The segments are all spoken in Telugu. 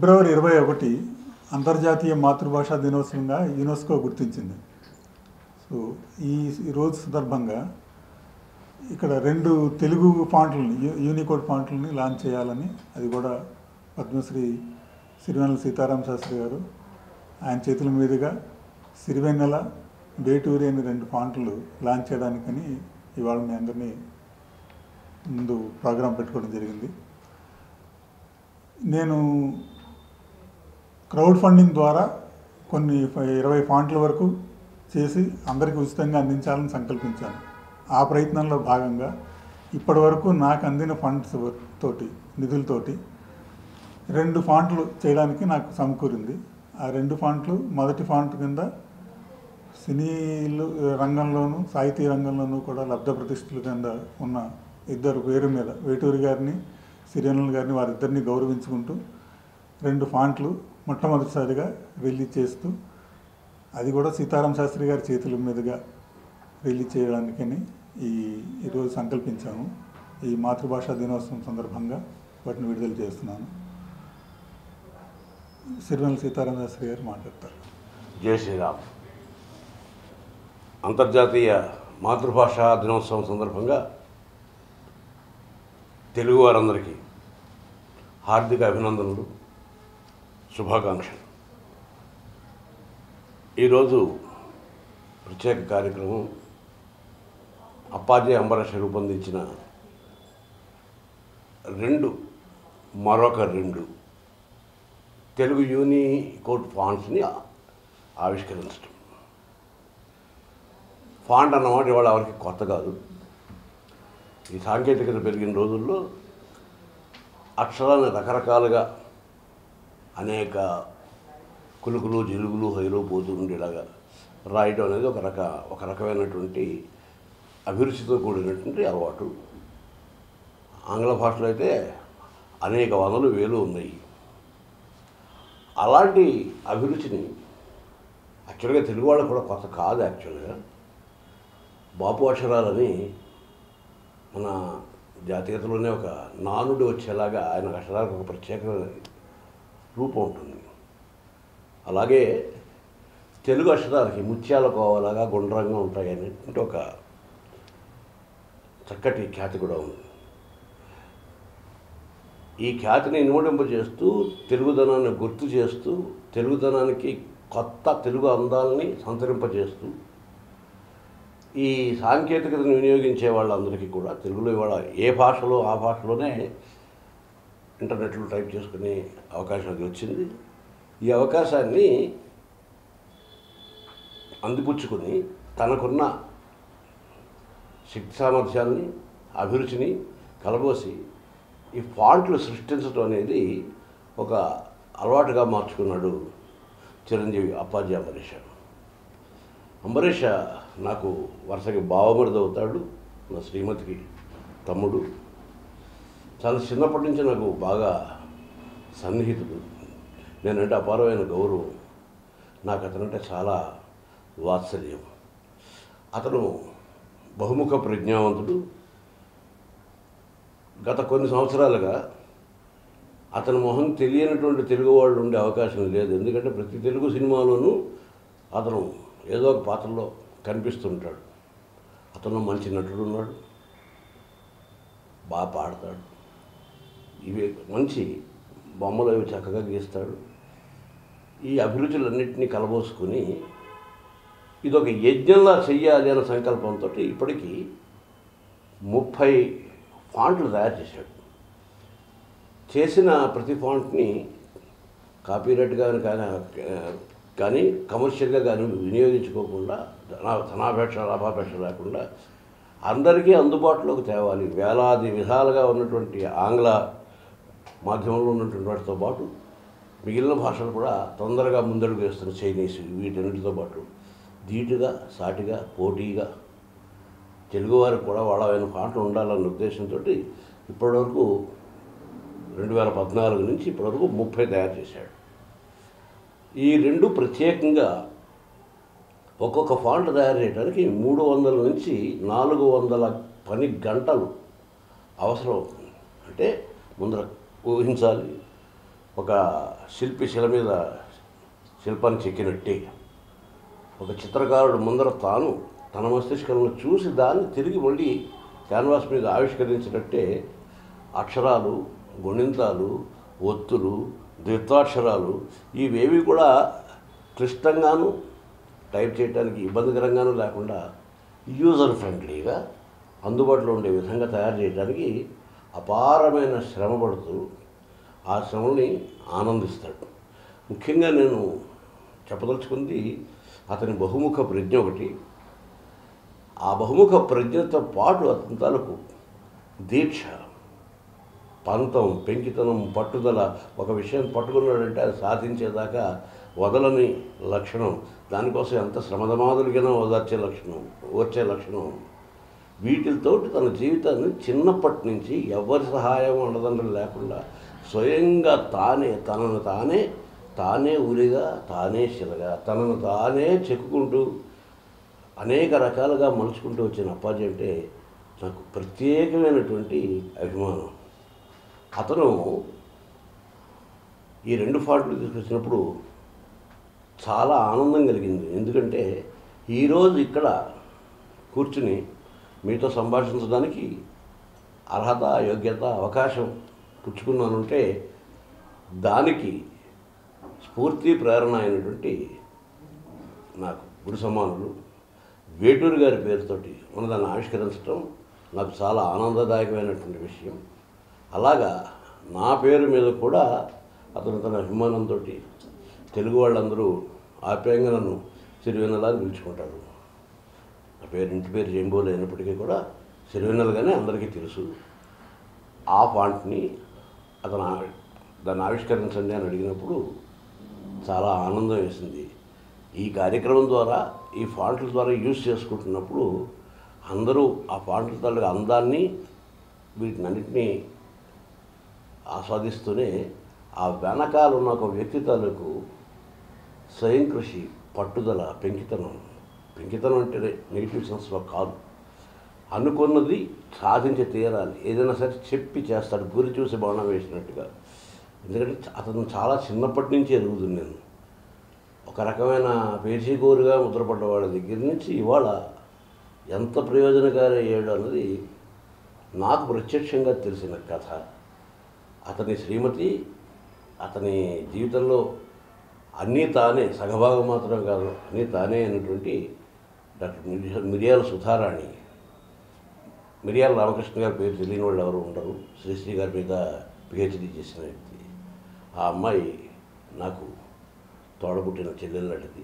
ఫిబ్రవరి ఇరవై ఒకటి అంతర్జాతీయ మాతృభాషా దినోత్సవంగా యునెస్కో గుర్తించింది సో ఈ ఈ రోజు సందర్భంగా ఇక్కడ రెండు తెలుగు ఫాంట్లని యూ- యూనికోడ్ ఫాంట్లని లాంచ్ చేయాలని అది కూడా పద్మశ్రీ సిరివెన్నెల సీతారామ శాస్త్రి గారు ఆయన చేతుల మీదుగా సిరివెన్నెల బేటూరి అని రెండు ఫాంట్లు లాంచ్ చేయడానికని ఇవాళ మీ అందరినీ ముందు ప్రోగ్రాం పెట్టుకోవడం జరిగింది నేను క్రౌడ్ ఫండింగ్ ద్వారా కొన్ని ఫ- ఇరవై ఫాంట్ల వరకు చేసి అందరికీ ఉచితంగా అందించాలని సంకల్పించాను ఆ ప్రయత్నంలో భాగంగా ఇప్పటి వరకు నాకు అందిన ఫండ్స్ తోటి నిధులతోటి రెండు ఫాంట్లు చేయడానికి నాకు సమకూరింది ఆ రెండు ఫాంట్లు మొదటి ఫాంట్ కింద సినీలు రంగంలోనూ సాహితీ రంగంలోనూ కూడా లబ్ధ ప్రతిష్ఠల కింద ఉన్న ఇద్దరు పేరు మీద వేటూరి గారిని సిరియనల్ గారిని వారిద్దరిని గౌరవించుకుంటూ రెండు ఫాంట్లు మొట్టమొదటిసారిగా రిలీజ్ చేస్తూ అది కూడా సీతారాం శాస్త్రి గారి చేతుల మీదుగా రిలీజ్ చేయడానికని ఈ ఈరోజు సంకల్పించాము ఈ మాతృభాషా దినోత్సవం సందర్భంగా వాటిని విడుదల చేస్తున్నాను సిరివెన్నెల సీతారాం శాస్త్రి గారు మాట్లాడతారు జై శ్రీరామ్ అంతర్జాతీయ మాతృభాషా దినోత్సవం సందర్భంగా తెలుగు వారందరికీ హార్దిక అభినందనలు శుభాకాంక్షలు ఈరోజు ప్రత్యేక కార్యక్రమం అప్పాజీ అంబరీష్ రూపొందించిన రెండు మరొక రెండు తెలుగు యూనికోడ్ ఫాంట్స్ని ఆవిష్కరించడం ఫాంట్ అన్నమాట ఇవాళ ఎవరికి కొత్త కాదు ఈ సాంకేతికత పెరిగిన రోజుల్లో అక్షరాన్ని రకరకాలుగా అనేక కులుకులు జిలుగులు హైలో పోతూ ఉండేలాగా రాయటం అనేది ఒక రక ఒక రకమైనటువంటి అభిరుచితో కూడినటువంటి అలవాటు ఆంగ్ల భాషలో అయితే అనేక వందలు వేలు ఉన్నాయి అలాంటి అభిరుచిని యాక్చువల్గా తెలుగు వాళ్ళకు కూడా కొత్త కాదు యాక్చువల్గా బాపు అక్షరాలని మన జాతీయతలోనే ఒక నానుడి వచ్చేలాగా ఆయన అక్షరాలకు ఒక ప్రత్యేకమైన రూపం ఉంటుంది అలాగే తెలుగు అక్షరాలకి ముత్యాల కోవలాగా గుండ్రంగా ఉంటాయి అనేటువంటి ఒక చక్కటి ఖ్యాతి కూడా ఉంది ఈ ఖ్యాతిని ఇనుమడింపజేస్తూ తెలుగుదనాన్ని గుర్తు చేస్తూ తెలుగుదనానికి కొత్త తెలుగు అందాలని సంతరింపజేస్తూ ఈ సాంకేతికతను వినియోగించే వాళ్ళందరికీ కూడా తెలుగులో ఇవాళ ఏ భాషలో ఆ భాషలోనే ఇంటర్నెట్లో టైప్ చేసుకునే అవకాశం అది వచ్చింది ఈ అవకాశాన్ని అందిపుచ్చుకొని తనకున్న శక్తి సామర్థ్యాన్ని అభిరుచిని కలబోసి ఈ ఫాంట్లు సృష్టించడం అనేది ఒక అలవాటుగా మార్చుకున్నాడు చిరంజీవి అప్పాజీ అంబరీష అంబరీష నాకు వరుసకి బావమరిది అవుతాడు నా శ్రీమతికి తమ్ముడు చాలా చిన్నప్పటి నుంచి నాకు బాగా సన్నిహితుడు నేనంటే అపారమైన గౌరవం నాకు అతనంటే చాలా వాత్సల్యం అతను బహుముఖ ప్రజ్ఞావంతుడు గత కొన్ని సంవత్సరాలుగా అతని మొహం తెలియనటువంటి తెలుగు వాళ్ళు ఉండే అవకాశం లేదు ఎందుకంటే ప్రతి తెలుగు సినిమాలోనూ అతను ఏదో ఒక పాత్రలో కనిపిస్తుంటాడు అతను మంచి నటుడు ఉన్నాడు బాగా పాడతాడు ఇవి మంచి బొమ్మలు అవి చక్కగా గీస్తాడు ఈ అభిరుచులన్నింటినీ కలబోసుకుని ఇదొక యజ్ఞంలా చెయ్యాలి అనే సంకల్పంతో ఇప్పటికీ ముప్పై ఫాంట్లు తయారు చేశాడు చేసిన ప్రతి ఫాంట్ని కాపీరైట్ కానీ కానీ కానీ కమర్షియల్గా కానీ వినియోగించుకోకుండా ధనా ధనాపేక్ష లాభాపేక్ష లేకుండా అందరికీ అందుబాటులోకి తేవాలి వేలాది విధాలుగా ఉన్నటువంటి ఆంగ్ల మాధ్యమంలో ఉన్నటువంటి వాటితో పాటు మిగిలిన భాషలు కూడా తొందరగా ముందడుగు వేస్తున్న చైనీస్ వీటన్నిటితో పాటు ధీటుగా సాటిగా పోటీగా తెలుగువారికి కూడా వాళ్ళమైన పాటలు ఉండాలన్న ఉద్దేశంతో ఇప్పటివరకు రెండు వేల పద్నాలుగు నుంచి ఇప్పటివరకు ముప్పై తయారు చేశాడు ఈ రెండు ప్రత్యేకంగా ఒక్కొక్క ఫాంట్ తయారు చేయడానికి మూడు వందల నుంచి నాలుగు వందల పని గంటలు అవసరం అవుతుంది అంటే ముందర ఊహించాలి ఒక శిల్పి శిల మీద శిల్పాన్ని చెక్కినట్టే ఒక చిత్రకారుడు ముందర తాను తన మస్తిష్కంలో చూసి దాన్ని తిరిగి మళ్ళీ క్యాన్వాస్ మీద ఆవిష్కరించినట్టే అక్షరాలు గుణింతాలు ఒత్తులు ద్విత్వాక్షరాలు ఇవేవి కూడా క్లిష్టంగాను టైప్ చేయడానికి ఇబ్బందికరంగాను లేకుండా యూజర్ ఫ్రెండ్లీగా అందుబాటులో ఉండే విధంగా తయారు చేయడానికి అపారమైన శ్రమ పడుతూ ఆ శ్రమని ఆనందిస్తాడు ముఖ్యంగా నేను చెప్పదలుచుకుంది అతని బహుముఖ ప్రజ్ఞ ఒకటి ఆ బహుముఖ ప్రజ్ఞతో పాటు అతని తాలూకు దీక్ష పంతం పెంకితనం పట్టుదల ఒక విషయం పట్టుకున్నాడంటే అది సాధించేదాకా వదలని లక్షణం దానికోసం ఎంత శ్రమదమాదులకైనా ఓదార్చే లక్షణం ఓర్చే లక్షణం వీటితోటి తన జీవితాన్ని చిన్నప్పటి నుంచి ఎవరి సహాయం అండదండలు లేకుండా స్వయంగా తానే తనను తానే తానే ఉరిగా తానే శిలగా తనను తానే చెక్కుకుంటూ అనేక రకాలుగా మలుచుకుంటూ వచ్చిన అప్పాజీ అంటే నాకు ప్రత్యేకమైనటువంటి అభిమానం అతను ఈ రెండు ఫాట్లు తీసుకొచ్చినప్పుడు చాలా ఆనందం కలిగింది ఎందుకంటే ఈరోజు ఇక్కడ కూర్చుని మీతో సంభాషించడానికి అర్హత యోగ్యత అవకాశం పుచ్చుకున్నానంటే దానికి స్ఫూర్తి ప్రేరణ అయినటువంటి నాకు గురు సమానులు వేటూరు గారి పేరుతోటి ఉన్నదాన్ని ఆవిష్కరించడం నాకు చాలా ఆనందదాయకమైనటువంటి విషయం అలాగా నా పేరు మీద కూడా అతను తన అభిమానంతో తెలుగు వాళ్ళందరూ ఆప్యాయంగా నన్ను సిరివెన్నెలా అని పిలుచుకుంటారు నా పేరు ఇంటి పేరు జంబోలు అయినప్పటికీ కూడా సిరివెన్నెలగానే అందరికీ తెలుసు ఆ ఫాంట్ని అతను ఆ- దాన్ని ఆవిష్కరించండి అని అడిగినప్పుడు చాలా ఆనందం వేసింది ఈ కార్యక్రమం ద్వారా ఈ ఫాంట్ల ద్వారా యూజ్ చేసుకుంటున్నప్పుడు అందరూ ఆ ఫాంట్ల తాలూకు అందాన్ని వీటినన్నింటినీ ఆస్వాదిస్తూనే ఆ వెనకాల ఉన్న ఒక వ్యక్తి తాలూకు స్వయం కృషి పట్టుదల పెంకితనం పెంకితనం అంటే నెగిటివ్ సెన్స్లో కాదు అనుకున్నది సాధించి తీరాలి ఏదైనా సరే చెప్పి చేస్తాడు గురి చూసి బాణం వేసినట్టుగా ఎందుకంటే అతను చాలా చిన్నప్పటి నుంచి ఎదుగుతుంది నేను ఒక రకమైన పేచీకూరుగా ముద్రపడ్డ వాళ్ళ దగ్గర నుంచి ఇవాళ ఎంత ప్రయోజనకారి అయ్యాడు అన్నది నాకు ప్రత్యక్షంగా తెలిసిన కథ అతని శ్రీమతి అతని జీవితంలో అన్నీ తానే సగభాగం మాత్రం కాదు అన్నీ తానే అయినటువంటి డాక్టర్ మిర్య- మిరియాల సుధారాణి మిరియాల రామకృష్ణ గారి పేరు తెలియని వాళ్ళు ఎవరు ఉండరు శ్రీశ్రీ గారి మీద పిహెచ్డి చేసిన వ్యక్తి ఆ అమ్మాయి నాకు తోడబుట్టిన చెల్లెళ్ళటిది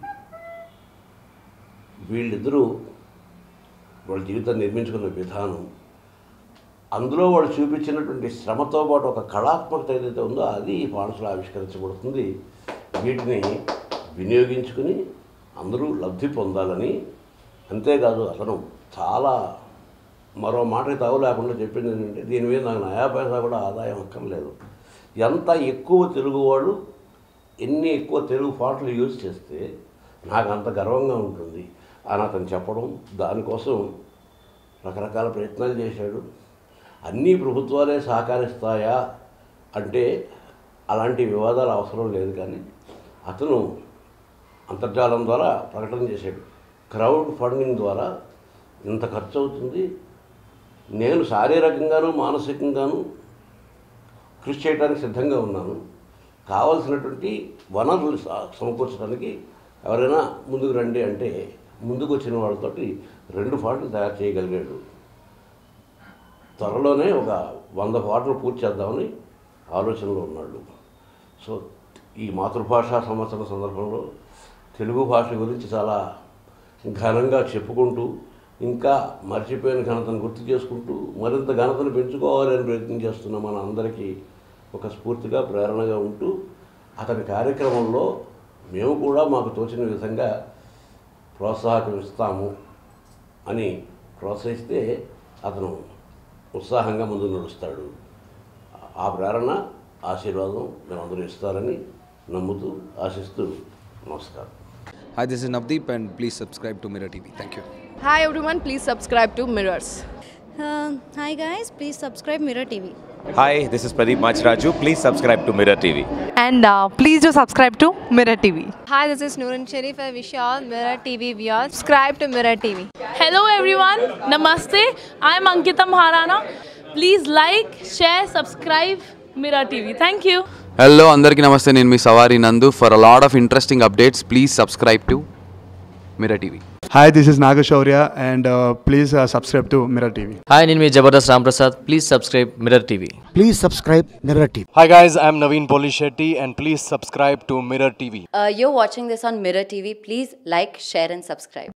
వీళ్ళిద్దరూ వాళ్ళ జీవితాన్ని నిర్మించుకున్న విధానం అందులో వాళ్ళు చూపించినటువంటి శ్రమతో పాటు ఒక కళాత్మకత ఏదైతే ఉందో అది ఈ ఫాండ్స్లో ఆవిష్కరించబడుతుంది వీటిని వినియోగించుకుని అందరూ లబ్ధి పొందాలని అంతేకాదు అతను చాలా మరో మాట తావు లేకుండా చెప్పింది ఏంటంటే దీని మీద నాకు నయా పైసా కూడా ఆదాయం అక్కర్లేదు ఎంత ఎక్కువ తెలుగు వాళ్ళు ఎన్ని ఎక్కువ తెలుగు పాటలు యూజ్ చేస్తే నాకు అంత గర్వంగా ఉంటుంది అని అతను చెప్పడం దానికోసం రకరకాల ప్రయత్నాలు చేశాడు అన్ని ప్రభుత్వాలే సహకరిస్తాయా అంటే అలాంటి వివాదాలు అవసరం లేదు కానీ అతను అంతర్జాలం ద్వారా ప్రకటన చేశాడు క్రౌడ్ ఫండింగ్ ద్వారా ఇంత ఖర్చు అవుతుంది నేను శారీరకంగాను మానసికంగాను కృషి చేయడానికి సిద్ధంగా ఉన్నాను కావలసినటువంటి వనరులు స- సమకూర్చడానికి ఎవరైనా ముందుకు రండి అంటే ముందుకు వచ్చిన వాళ్ళతోటి రెండు పాటలు తయారు చేయగలిగాడు త్వరలోనే ఒక వంద పాటలు పూర్తి చేద్దామని ఆలోచనలో ఉన్నాడు సో ఈ మాతృభాషా సంవత్సరం సందర్భంలో తెలుగు భాష గురించి చాలా ఘనంగా చెప్పుకుంటూ ఇంకా మర్చిపోయిన ఘనతను గుర్తు చేసుకుంటూ మరింత ఘనతను పెంచుకోవాలని ప్రయత్నం చేస్తున్న మన అందరికీ ఒక స్ఫూర్తిగా ప్రేరణగా ఉంటూ అతని కార్యక్రమంలో మేము కూడా మాకు తోచిన విధంగా ప్రోత్సాహకం ఇస్తాము అని ప్రోత్సహిస్తే అతను ఉత్సాహంగా ముందుకు నడుస్తాడు ఆ ప్రేరణ ఆశీర్వాదం మేమందరూ ఇస్తారని నమ్ముతూ ఆశిస్తూ నమస్కారం Hi, this is Navdeep, and please subscribe to Mirror TV. Thank you. Hi everyone, please subscribe to Mirrors. Uh, hi guys, please subscribe Mirror TV. Hi, this is Pradeep Machraju. Please subscribe to Mirror TV. And uh, please do subscribe to Mirror TV. Hi, this is Noorun Sharif. I wish you all Mirror TV viewers. Subscribe to Mirror TV. Hello everyone, Namaste. I'm Ankita Maharana. Please like, share, subscribe Mira TV. Thank you. Hello అందరికీ నమస్తే నేను మీ Savari Nandu for a lot of interesting updates please subscribe to Mira TV Hi, this is Nagashaurya, and uh, please uh, subscribe to Mirror TV. Hi నేను మీ Jabardasth Ramprasad please subscribe Mirror TV Please subscribe Mirror TV. Hi guys, I'm Naveen Polishetty and please subscribe to Mirror TV. Uh, you're watching this on Mirror TV. Please like, share, and subscribe.